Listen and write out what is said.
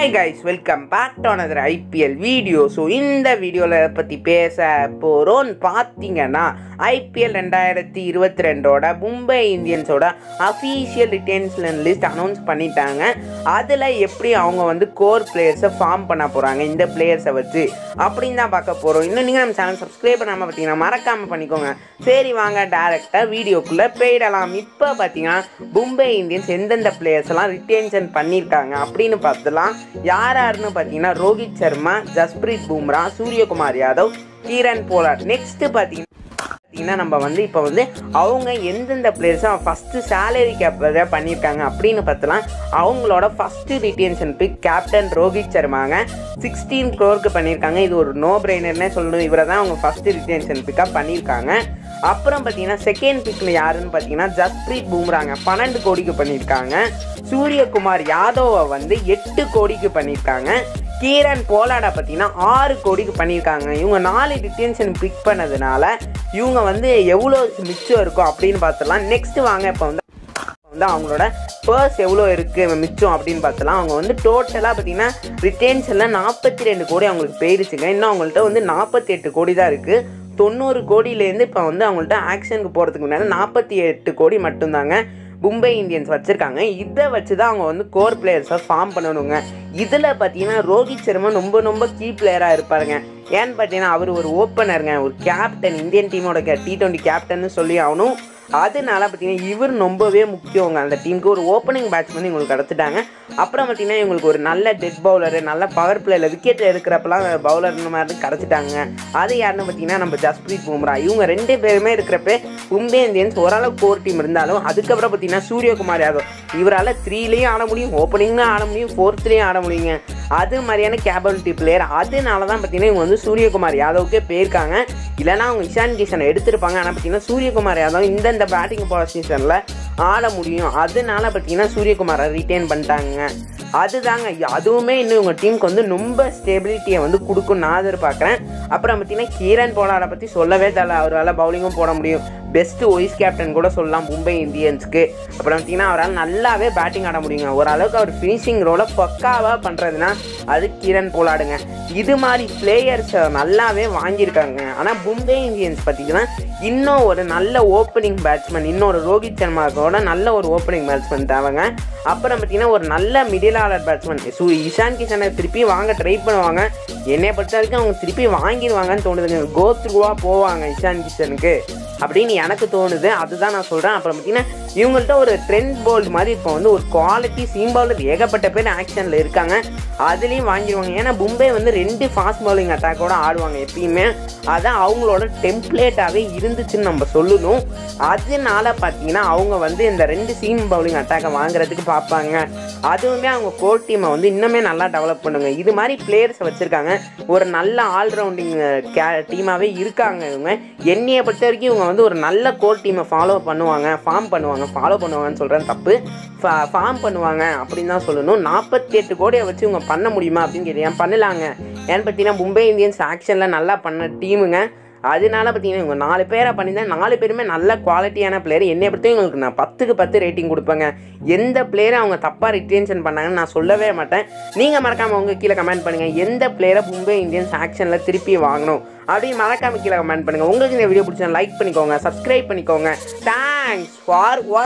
hi guys welcome back to another IPL video so இந்த வீடியோவில் பற்றி பேச போகிறோன்னு பார்த்தீங்கன்னா ஐபிஎல் ரெண்டாயிரத்தி இருபத்தி ரெண்டோட மும்பை இந்தியன்ஸோட அஃபீஷியல் ரிட்டேன்ஸ்லன் லிஸ்ட் அனௌன்ஸ் பண்ணிட்டாங்க அதில் எப்படி அவங்க வந்து கோர் பிளேயர்ஸை ஃபார்ம் பண்ண போகிறாங்க இந்த பிளேயர்ஸை வச்சு அப்படின்னு தான் பார்க்க போகிறோம் இன்னும் நீங்கள் நம்ம சேனல் சப்ஸ்கிரைப் பண்ணாமல் பார்த்தீங்கன்னா மறக்காமல் பண்ணிக்கோங்க சரி வாங்க டேரெக்டாக வீடியோக்குள்ளே போயிடலாம் இப்போ பார்த்தீங்கன்னா மும்பை இந்தியன்ஸ் எந்தெந்த பிளேயர்ஸ் எல்லாம் ரிட்டேன்ஷன் பண்ணியிருக்காங்க அப்படின்னு பார்த்தலாம் யார் யாருன்னு பார்த்தீங்கன்னா Rohit Sharma Jasprit Bumrah Suryakumar Yadav Kieron Pollard next பார்த்தீங்கன்னா பார்த்தீங்கன்னா நம்ம வந்து இப்போ வந்து அவங்க எந்தெந்த பிளேயர்ஸும் ஃபஸ்ட்டு சேலரி கேப் பண்ணியிருக்காங்க அப்படின்னு பார்த்தலாம் அவங்களோட first retention pick captain Rohit சர்மாங்க சிக்ஸ்டீன் க்ரோருக்கு பண்ணியிருக்காங்க இது ஒரு நோ பிரெயினர்னே சொல்லணும் இவரை தான் அவங்க ஃபஸ்ட்டு ரிட்டேன்ஷன் பிக்காக பண்ணியிருக்காங்க அப்புறம் பார்த்தீங்கன்னா செகண்ட் பிக்ல யாருன்னு பார்த்தீங்கன்னா ஜஸ்பிரீத் பும்ராங்க பன்னெண்டு கோடிக்கு பண்ணியிருக்காங்க சூரியகுமார் யாதவை வந்து எட்டு கோடிக்கு பண்ணியிருக்காங்க கீரன் போலாடா பார்த்தீங்கன்னா ஆறு கோடிக்கு பண்ணியிருக்காங்க இவங்க நாலு டிடென்ஷன் பிக் பண்ணதுனால இவங்க வந்து எவ்வளோ மிச்சம் இருக்கும் அப்படின்னு பார்த்துலாம் நெக்ஸ்ட் வாங்க இப்போ வந்து வந்து அவங்களோட பர்ஸ் எவ்வளோ இருக்குது மிச்சம் அப்படின்னு பார்த்தலாம் அவங்க வந்து டோட்டலாக பார்த்தீங்கன்னா ரிட்டேன்ஷனில் நாற்பத்தி ரெண்டு கோடி அவங்களுக்கு போயிருச்சுங்க இன்னும் அவங்கள்ட்ட வந்து நாற்பத்தி எட்டு கோடி தான் இருக்குது தொண்ணூறு கோடியிலேருந்து இப்போ வந்து அவங்கள்ட்ட ஆக்ஷனுக்கு போகிறதுக்கு முன்னாடி நாற்பத்தி எட்டு கோடி மட்டும்தாங்க மும்பை இந்தியன்ஸ் வச்சுருக்காங்க இதை வச்சு தான் அவங்க வந்து கோர் பிளேயர்ஸை ஃபார்ம் பண்ணணுங்க இதில் பார்த்தீங்கன்னா ரோஹித் சர்மா ரொம்ப ரொம்ப கீ பிளேயராக இருப்பாருங்க ஏன்னு பார்த்தீங்கன்னா அவர் ஒரு ஓப்பனருங்க ஒரு கேப்டன் இந்தியன் டீமோட டி டுவெண்ட்டி கேப்டன் சொல்லி ஆகணும் அதனால பார்த்தீங்கன்னா இவர் ரொம்பவே முக்கியங்க அந்த டீமுக்கு ஒரு ஓப்பனிங் பேட்ஸ்மேன் இவங்களுக்கு கிடச்சிட்டாங்க அப்புறம் பார்த்தீங்கன்னா இவங்களுக்கு ஒரு நல்ல டெட் பவுலரு நல்ல பவர் பிளேயில் விக்கெட் எடுக்கிறப்பெல்லாம் பவுலர் இந்த மாதிரி கிடச்சிட்டாங்க அது யாருன்னு பார்த்தீங்கன்னா நம்ம ஜஸ்பிரீத் பும்ரா இவங்க ரெண்டு பேருமே இருக்கிறப்ப மும்பை இந்தியன்ஸ் ஓரளவு கோர் டீம் இருந்தாலும் அதுக்கப்புறம் பார்த்தீங்கன்னா சூரியகுமார் யாதவ் இவரால் த்ரீலேயும் ஆட முடியும் ஓப்பனிங்கும் ஆட முடியும் ஃபோர்த்லேயும் ஆட முடியுங்க அது மாதிரியான கேபபிலிட்டி பிளேயர் அதனால தான் பார்த்தீங்கன்னா இவங்க வந்து சூரியகுமார் யாதவுக்கே போயிருக்காங்க இல்லைனா அவங்க இஷான் கிஷனை எடுத்திருப்பாங்க ஆனால் பார்த்தீங்கன்னா சூரியகுமார் யாதவ் இந்தந்த பேட்டிங் பொசிஷனில் ஆட முடியும் அதனால பார்த்தீங்கன்னா சூரியகுமாரை ரிட்டைன் பண்ணிட்டாங்க அதுதாங்க அதுவுமே இன்னும் இவங்க டீமுக்கு வந்து ரொம்ப ஸ்டெபிலிட்டியை வந்து கொடுக்கும் நான் எதிர்பார்க்குறேன் அப்புறம் பார்த்தீங்கன்னா கீரன் போலாரை பற்றி சொல்லவே தேவை அவரால் பவுலிங்கும் போட முடியும் பெஸ்ட்டு ஒய்ஸ் கேப்டன் கூட சொல்லலாம் மும்பை இந்தியன்ஸ்க்கு அப்புறம் பார்த்தீங்கன்னா அவரால் நல்லாவே பேட்டிங் ஆட முடியுங்க ஓரளவுக்கு அவர் ஃபினிஷிங் ரோலை பக்காவாக பண்ணுறதுனா அது கிரண் போலாடுங்க இது மாதிரி பிளேயர்ஸை நல்லாவே வாங்கியிருக்காங்க ஆனால் மும்பை இந்தியன்ஸ் பார்த்தீங்கன்னா இன்னும் ஒரு நல்ல ஓப்பனிங் பேட்ஸ்மேன் இன்னொரு ரோஹித் சர்மாவோட நல்ல ஒரு ஓப்பனிங் பேட்ஸ்மேன் தேவைங்க அப்புறம் பார்த்தீங்கன்னா ஒரு நல்ல மிடில் ஆர்டர் பேட்ஸ்மேன் சூ இஷான் கிஷனை திருப்பி வாங்க ட்ரை பண்ணுவாங்க என்னை பொறுத்த வரைக்கும் அவங்க திருப்பி வாங்கிடுவாங்கன்னு தோணுதுங்க கோ த்ரூவாக போவாங்க இஷான் கிஷனுக்கு அப்படின்னு எனக்கு தோணுது அதுதான் நான் சொல்கிறேன் அப்புறம் பார்த்தீங்கன்னா இவங்கள்ட்ட ஒரு ட்ரெண்ட் போல்டு மாதிரி இப்போ வந்து ஒரு குவாலிட்டி சீம் பவுலர் ஏகப்பட்ட பேர் ஆக்ஷனில் இருக்காங்க அதுலேயும் வாங்கிடுவாங்க ஏன்னா மும்பை வந்து ரெண்டு ஃபாஸ்ட் பவுலிங் அட்டாக்கோட ஆடுவாங்க எப்பயுமே அதான் அவங்களோட டெம்ப்ளேட்டாகவே இருந்துச்சுன்னு நம்ம சொல்லணும் அதனால பார்த்தீங்கன்னா அவங்க வந்து இந்த ரெண்டு சீம் பவுலிங் அட்டாக்கை வாங்குறதுக்கு பார்ப்பாங்க அதுவுமே அவங்க கோர் டீமை வந்து இன்னுமே நல்லா டெவலப் பண்ணுங்க இது மாதிரி பிளேயர்ஸை வச்சுருக்காங்க ஒரு நல்ல ஆல்ரவுண்டிங் கே டீமாகவே இருக்காங்க இவங்க என்னையை பொறுத்த வரைக்கும் இவங்க வந்து ஒரு நல்ல கோர் டீமை ஃபாலோ பண்ணுவாங்க ஃபார்ம் பண்ணுவாங்க ஃபாலோ பண்ணுவாங்கன்னு சொல்கிறேன் தப்பு ஃபார்ம் பண்ணுவாங்க அப்படின்னு தான் சொல்லணும் நாற்பத்தி எட்டு கோடியை வச்சு இவங்க பண்ண முடியுமா அப்படின்னு கேட்டீங்க பண்ணலாங்க ஏன்னு பார்த்தீங்கன்னா மும்பை இந்தியன்ஸ் ஆக்ஷனில் நல்லா பண்ண டீமுங்க அதனால பார்த்தீங்கன்னா இவங்க நாலு பேரை பண்ணியிருந்தேன் நாலு பேருமே நல்ல குவாலிட்டியான பிளேயர் என்னை பொறுத்த இவங்களுக்கு நான் பத்துக்கு பத்து ரேட்டிங் கொடுப்பேங்க எந்த பிளேயரை அவங்க தப்பாக ரிட்டென்ஷன் பண்ணாங்கன்னு நான் சொல்லவே மாட்டேன் நீங்கள் மறக்காமல் உங்கள் கீழே கமெண்ட் பண்ணுங்கள் எந்த பிளேயரை மும்பை இந்தியன்ஸ் ஆக்ஷனில் திருப்பி வாங்கணும் அப்படின்னு மறக்காமல் கீழே கமெண்ட் பண்ணுங்கள் உங்களுக்கு இந்த வீடியோ பிடிச்சா லைக் பண்ணிக்கோங்க சப்ஸ்கிரைப் பண்ணிக்கோங்க தேங்க்ஸ் ஃபார்